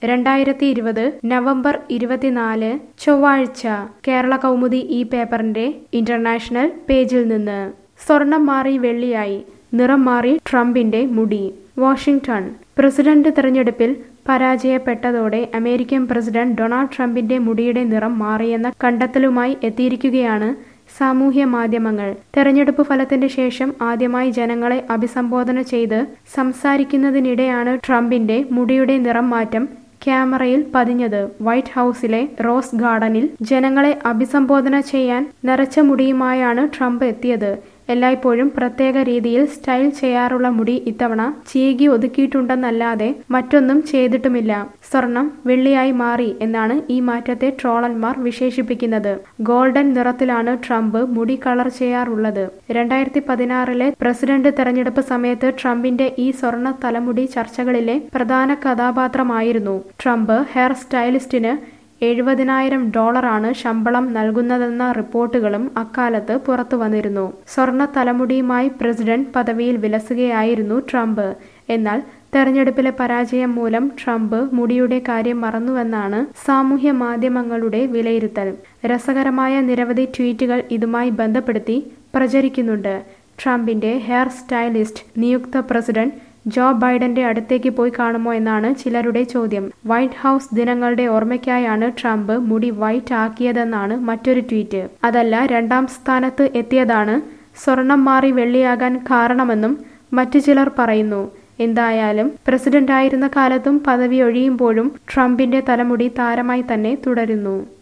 രണ്ടായിരത്തി ഇരുപത് നവംബർ ഇരുപത്തിനാല് ചൊവ്വാഴ്ച കേരള കൗമുദി ഈ പേപ്പറിന്റെ ഇന്റർനാഷണൽ പേജിൽ നിന്ന് സ്വർണം മാറി വെള്ളിയായി നിറം മാറി ട്രംപിന്റെ മുടി വാഷിംഗ്ടൺ പ്രസിഡന്റ് തെരഞ്ഞെടുപ്പിൽ പരാജയപ്പെട്ടതോടെ അമേരിക്കൻ പ്രസിഡന്റ് ഡൊണാൾഡ് ട്രംപിന്റെ മുടിയുടെ നിറം മാറിയെന്ന കണ്ടെത്തലുമായി എത്തിയിരിക്കുകയാണ് സാമൂഹ്യ മാധ്യമങ്ങൾ തെരഞ്ഞെടുപ്പ് ഫലത്തിന്റെ ശേഷം ആദ്യമായി ജനങ്ങളെ അഭിസംബോധന ചെയ്ത് സംസാരിക്കുന്നതിനിടെയാണ് ട്രംപിന്റെ മുടിയുടെ നിറം മാറ്റം ക്യാമറയിൽ പതിഞ്ഞത് വൈറ്റ് ഹൌസിലെ റോസ് ഗാർഡനിൽ ജനങ്ങളെ അഭിസംബോധന ചെയ്യാൻ നരച്ച മുടിയുമായാണ് ട്രംപ് എത്തിയത് എല്ലായ്പ്പോഴും പ്രത്യേക രീതിയിൽ സ്റ്റൈൽ ചെയ്യാറുള്ള മുടി ഇത്തവണ ചീകി ഒതുക്കിയിട്ടുണ്ടെന്നല്ലാതെ മറ്റൊന്നും ചെയ്തിട്ടുമില്ല സ്വർണം വെള്ളിയായി മാറി എന്നാണ് ഈ മാറ്റത്തെ ട്രോളന്മാർ വിശേഷിപ്പിക്കുന്നത് ഗോൾഡൻ നിറത്തിലാണ് ട്രംപ് മുടി കളർ ചെയ്യാറുള്ളത് രണ്ടായിരത്തി പതിനാറിലെ പ്രസിഡന്റ് തെരഞ്ഞെടുപ്പ് സമയത്ത് ട്രംപിന്റെ ഈ സ്വർണ്ണ തലമുടി ചർച്ചകളിലെ പ്രധാന കഥാപാത്രമായിരുന്നു ട്രംപ് ഹെയർ സ്റ്റൈലിസ്റ്റിന് എഴുപതിനായിരം ഡോളറാണ് ശമ്പളം നൽകുന്നതെന്ന റിപ്പോർട്ടുകളും അക്കാലത്ത് പുറത്തു വന്നിരുന്നു സ്വർണ്ണ തലമുടിയുമായി പ്രസിഡന്റ് പദവിയിൽ വിലസുകയായിരുന്നു ട്രംപ് എന്നാൽ തെരഞ്ഞെടുപ്പിലെ പരാജയം മൂലം ട്രംപ് മുടിയുടെ കാര്യം മറന്നുവെന്നാണ് സാമൂഹ്യ മാധ്യമങ്ങളുടെ വിലയിരുത്തൽ രസകരമായ നിരവധി ട്വീറ്റുകൾ ഇതുമായി ബന്ധപ്പെടുത്തി പ്രചരിക്കുന്നുണ്ട് ട്രംപിന്റെ ഹെയർ സ്റ്റൈലിസ്റ്റ് നിയുക്ത പ്രസിഡന്റ് ജോ ബൈഡന്റെ അടുത്തേക്ക് പോയി കാണുമോ എന്നാണ് ചിലരുടെ ചോദ്യം വൈറ്റ് ഹൌസ് ദിനങ്ങളുടെ ഓർമ്മയ്ക്കായാണ് ട്രംപ് മുടി വൈറ്റ് ആക്കിയതെന്നാണ് മറ്റൊരു ട്വീറ്റ് അതല്ല രണ്ടാം സ്ഥാനത്ത് എത്തിയതാണ് സ്വർണം മാറി വെള്ളിയാകാൻ കാരണമെന്നും മറ്റു ചിലർ പറയുന്നു എന്തായാലും പ്രസിഡന്റായിരുന്ന കാലത്തും പദവി ഒഴിയുമ്പോഴും ട്രംപിന്റെ തലമുടി താരമായി തന്നെ തുടരുന്നു